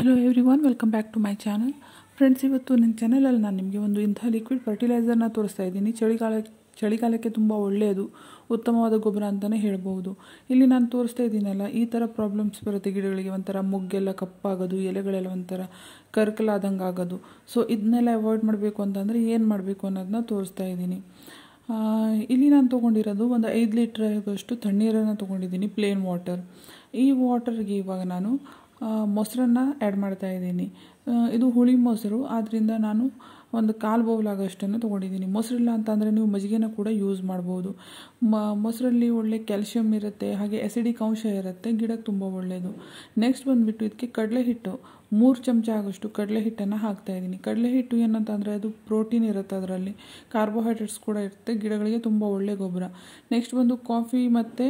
hello everyone welcome back to my channel friends ಇವತ್ತು ನನ್ನ ಚಾನಲಲ್ಲಿ ನಾನು ನಿಮಗೆ ಒಂದು ಇಂಥ ಲಿಕ್ವಿಡ್ ಫರ್ಟಿಲೈಸರ್ನ ತೋರಿಸ್ತಾ ಇದ್ದೀನಿ ಚಳಿಗಾಲ ಚಳಿಗಾಲಕ್ಕೆ ತುಂಬ ಒಳ್ಳೆಯದು ಉತ್ತಮವಾದ ಗೊಬ್ಬರ ಅಂತಲೇ ಹೇಳ್ಬೋದು ಇಲ್ಲಿ ನಾನು ತೋರಿಸ್ತಾ ಇದ್ದೀನಲ್ಲ ಈ ಥರ ಪ್ರಾಬ್ಲಮ್ಸ್ ಬರುತ್ತೆ ಗಿಡಗಳಿಗೆ ಒಂಥರ ಮೊಗ್ಗೆಲ್ಲ ಕಪ್ಪಾಗೋದು ಎಲೆಗಳೆಲ್ಲ ಒಂಥರ ಕರ್ಕಲಾದಂಗೆ ಆಗೋದು ಸೊ ಇದನ್ನೆಲ್ಲ ಅವಾಯ್ಡ್ ಮಾಡಬೇಕು ಅಂತಂದರೆ ಏನು ಮಾಡಬೇಕು ಅನ್ನೋದನ್ನ ತೋರಿಸ್ತಾ ಇದ್ದೀನಿ ಆ, ಇಲ್ಲಿ ನಾನು ತೊಗೊಂಡಿರೋದು ಒಂದು ಐದು ಲೀಟ್ರ್ ಆಗೋಷ್ಟು ತಣ್ಣೀರನ್ನು ತೊಗೊಂಡಿದ್ದೀನಿ ಪ್ಲೇನ್ ವಾಟರ್ ಈ ವಾಟರ್ಗೆ ಇವಾಗ ನಾನು ಆ, ಮೊಸರನ್ನು ಆ್ಯಡ್ ಮಾಡ್ತಾ ಇದ್ದೀನಿ ಆ, ಇದು ಹುಳಿ ಮೊಸರು ಆದ್ದರಿಂದ ನಾನು ಒಂದು ಕಾಲು ಬೌಲ್ ಆಗೋಷ್ಟನ್ನು ತೊಗೊಂಡಿದ್ದೀನಿ ಮೊಸರಿಲ್ಲ ಅಂತಂದರೆ ನೀವು ಮಜ್ಜಿಗೆನ ಕೂಡ ಯೂಸ್ ಮಾಡ್ಬೋದು ಮ ಮೊಸರಲ್ಲಿ ಒಳ್ಳೆ ಕ್ಯಾಲ್ಶಿಯಮ್ ಇರುತ್ತೆ ಹಾಗೆ ಎಸಿಡಿಕ್ ಅಂಶ ಇರುತ್ತೆ ಗಿಡಕ್ಕೆ ತುಂಬ ಒಳ್ಳೆಯದು ನೆಕ್ಸ್ಟ್ ಬಂದುಬಿಟ್ಟು ಇದಕ್ಕೆ ಕಡಲೆ ಹಿಟ್ಟು ಮೂರು ಚಮಚ ಆಗೋಷ್ಟು ಕಡಲೆ ಹಿಟ್ಟನ್ನು ಹಾಕ್ತಾ ಇದ್ದೀನಿ ಕಡಲೆ ಹಿಟ್ಟು ಏನಂತಂದರೆ ಅದು ಪ್ರೋಟೀನ್ ಇರುತ್ತೆ ಅದರಲ್ಲಿ ಕಾರ್ಬೋಹೈಡ್ರೇಟ್ಸ್ ಕೂಡ ಇರುತ್ತೆ ಗಿಡಗಳಿಗೆ ತುಂಬ ಒಳ್ಳೆ ಗೊಬ್ಬರ ನೆಕ್ಸ್ಟ್ ಬಂದು ಕಾಫಿ ಮತ್ತು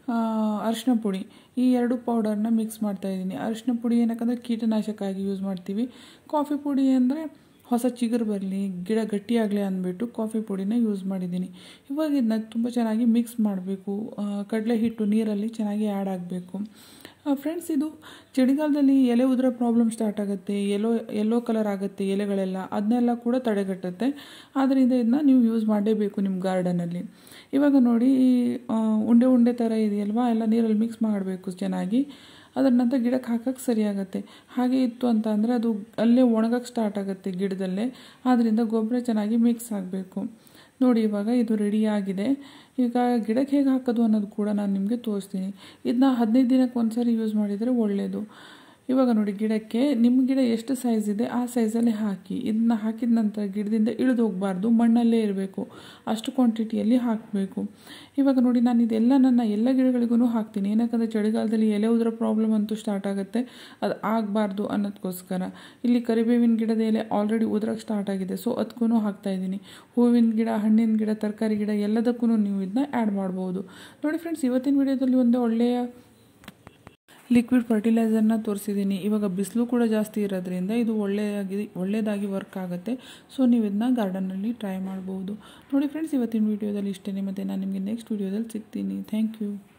ಅರಿಶಿನ ಪುಡಿ ಈ ಎರಡು ಪೌಡರ್ನ ಮಿಕ್ಸ್ ಮಾಡ್ತಾ ಇದ್ದೀನಿ ಅರಿಶಿನ ಪುಡಿ ಏನಕ್ಕಂದರೆ ಕೀಟನಾಶಕ ಆಗಿ ಯೂಸ್ ಮಾಡ್ತೀವಿ ಕಾಫಿ ಪುಡಿ ಅಂದರೆ ಹೊಸ ಚಿಗುರು ಬರಲಿ ಗಿಡ ಗಟ್ಟಿಯಾಗಲಿ ಅಂದ್ಬಿಟ್ಟು ಕಾಫಿ ಪುಡಿನ ಯೂಸ್ ಮಾಡಿದ್ದೀನಿ ಇವಾಗ ಇದನ್ನ ತುಂಬ ಚೆನ್ನಾಗಿ ಮಿಕ್ಸ್ ಮಾಡಬೇಕು ಕಡಲೆ ಹಿಟ್ಟು ನೀರಲ್ಲಿ ಚೆನ್ನಾಗಿ ಆ್ಯಡ್ ಆಗಬೇಕು ಫ್ರೆಂಡ್ಸ್ ಇದು ಚಳಿಗಾಲದಲ್ಲಿ ಎಲೆ ಉದುರೋ ಪ್ರಾಬ್ಲಮ್ ಸ್ಟಾರ್ಟ್ ಆಗುತ್ತೆ ಎಲ್ಲೋ ಎಲ್ಲೋ ಕಲರ್ ಆಗುತ್ತೆ ಎಲೆಗಳೆಲ್ಲ ಅದನ್ನೆಲ್ಲ ಕೂಡ ತಡೆಗಟ್ಟುತ್ತೆ ಆದ್ದರಿಂದ ಇದನ್ನ ನೀವು ಯೂಸ್ ಮಾಡಲೇಬೇಕು ನಿಮ್ಮ ಗಾರ್ಡನಲ್ಲಿ ಇವಾಗ ನೋಡಿ ಈ ಆ, ಉಂಡೆ ಉಂಡೆ ಥರ ಇದೆಯಲ್ವಾ ಎಲ್ಲ ನೀರಲ್ಲಿ ಮಿಕ್ಸ್ ಮಾಡಬೇಕು ಚೆನ್ನಾಗಿ ಅದರ ನಂತರ ಗಿಡಕ್ಕೆ ಹಾಕಕ್ಕೆ ಸರಿಯಾಗತ್ತೆ ಹಾಗೆ ಇತ್ತು ಅಂತ ಅಂದರೆ ಅದು ಅಲ್ಲೇ ಒಣಗಕ್ಕೆ ಸ್ಟಾರ್ಟ್ ಆಗುತ್ತೆ ಗಿಡದಲ್ಲೇ ಆದ್ದರಿಂದ ಗೊಬ್ಬರ ಚೆನ್ನಾಗಿ ಮಿಕ್ಸ್ ಆಗಬೇಕು ನೋಡಿ ಇವಾಗ ಇದು ರೆಡಿ ಆಗಿದೆ ಈಗ ಗಿಡಕ್ಕೆ ಹೇಗೆ ಹಾಕೋದು ಅನ್ನೋದು ಕೂಡ ನಾನು ನಿಮಗೆ ತೋರಿಸ್ತೀನಿ ಇದನ್ನ ಹದಿನೈದು ದಿನಕ್ಕೆ ಒಂದ್ಸರಿ ಯೂಸ್ ಮಾಡಿದರೆ ಒಳ್ಳೆಯದು ಇವಾಗ ನೋಡಿ ಗಿಡಕ್ಕೆ ನಿಮ್ಮ ಗಿಡ ಎಷ್ಟು ಸೈಜ್ ಇದೆ ಆ ಸೈಜಲ್ಲಿ ಹಾಕಿ ಇದನ್ನ ಹಾಕಿದ ನಂತರ ಗಿಡದಿಂದ ಇಳಿದು ಹೋಗಬಾರ್ದು ಮಣ್ಣಲ್ಲೇ ಇರಬೇಕು ಅಷ್ಟು ಕ್ವಾಂಟಿಟಿಯಲ್ಲಿ ಹಾಕಬೇಕು ಇವಾಗ ನೋಡಿ ನಾನು ಇದೆಲ್ಲ ನನ್ನ ಎಲ್ಲ ಗಿಡಗಳಿಗೂ ಹಾಕ್ತೀನಿ ಏನಕ್ಕಂದರೆ ಚಳಿಗಾಲದಲ್ಲಿ ಎಲೆ ಉದುರೋ ಪ್ರಾಬ್ಲಮ್ ಅಂತೂ ಸ್ಟಾರ್ಟ್ ಆಗುತ್ತೆ ಅದು ಆಗಬಾರ್ದು ಅನ್ನೋದಕ್ಕೋಸ್ಕರ ಇಲ್ಲಿ ಕರಿಬೇವಿನ ಗಿಡದ ಎಲೆ ಆಲ್ರೆಡಿ ಉದ್ರಕ್ಕೆ ಸ್ಟಾರ್ಟ್ ಆಗಿದೆ ಸೊ ಅದಕ್ಕೂ ಹಾಕ್ತಾ ಇದ್ದೀನಿ ಹೂವಿನ ಗಿಡ ಹಣ್ಣಿನ ಗಿಡ ತರಕಾರಿ ಗಿಡ ಎಲ್ಲದಕ್ಕೂ ನೀವು ಇದನ್ನ ಆ್ಯಡ್ ಮಾಡ್ಬೋದು ನೋಡಿ ಫ್ರೆಂಡ್ಸ್ ಇವತ್ತಿನ ವಿಡಿಯೋದಲ್ಲಿ ಒಂದು ಒಳ್ಳೆಯ ಲಿಕ್ವಿಡ್ ಫರ್ಟಿಲೈಸರ್ನ ತೋರಿಸಿದ್ದೀನಿ ಇವಾಗ ಬಿಸಿಲು ಕೂಡ ಜಾಸ್ತಿ ಇರೋದ್ರಿಂದ ಇದು ಒಳ್ಳೆಯದಾಗಿ ಒಳ್ಳೆಯದಾಗಿ ವರ್ಕ್ ಆಗುತ್ತೆ ಸೊ ನೀವು ಇದನ್ನ ಗಾರ್ಡನಲ್ಲಿ ಟ್ರೈ ಮಾಡ್ಬೋದು ನೋಡಿ ಫ್ರೆಂಡ್ಸ್ ಇವತ್ತಿನ ವೀಡಿಯೋದಲ್ಲಿ ಇಷ್ಟೇ ಮತ್ತು ನಾನು ನಿಮಗೆ ನೆಕ್ಸ್ಟ್ ವೀಡಿಯೋದಲ್ಲಿ ಸಿಗ್ತೀನಿ ಥ್ಯಾಂಕ್ ಯು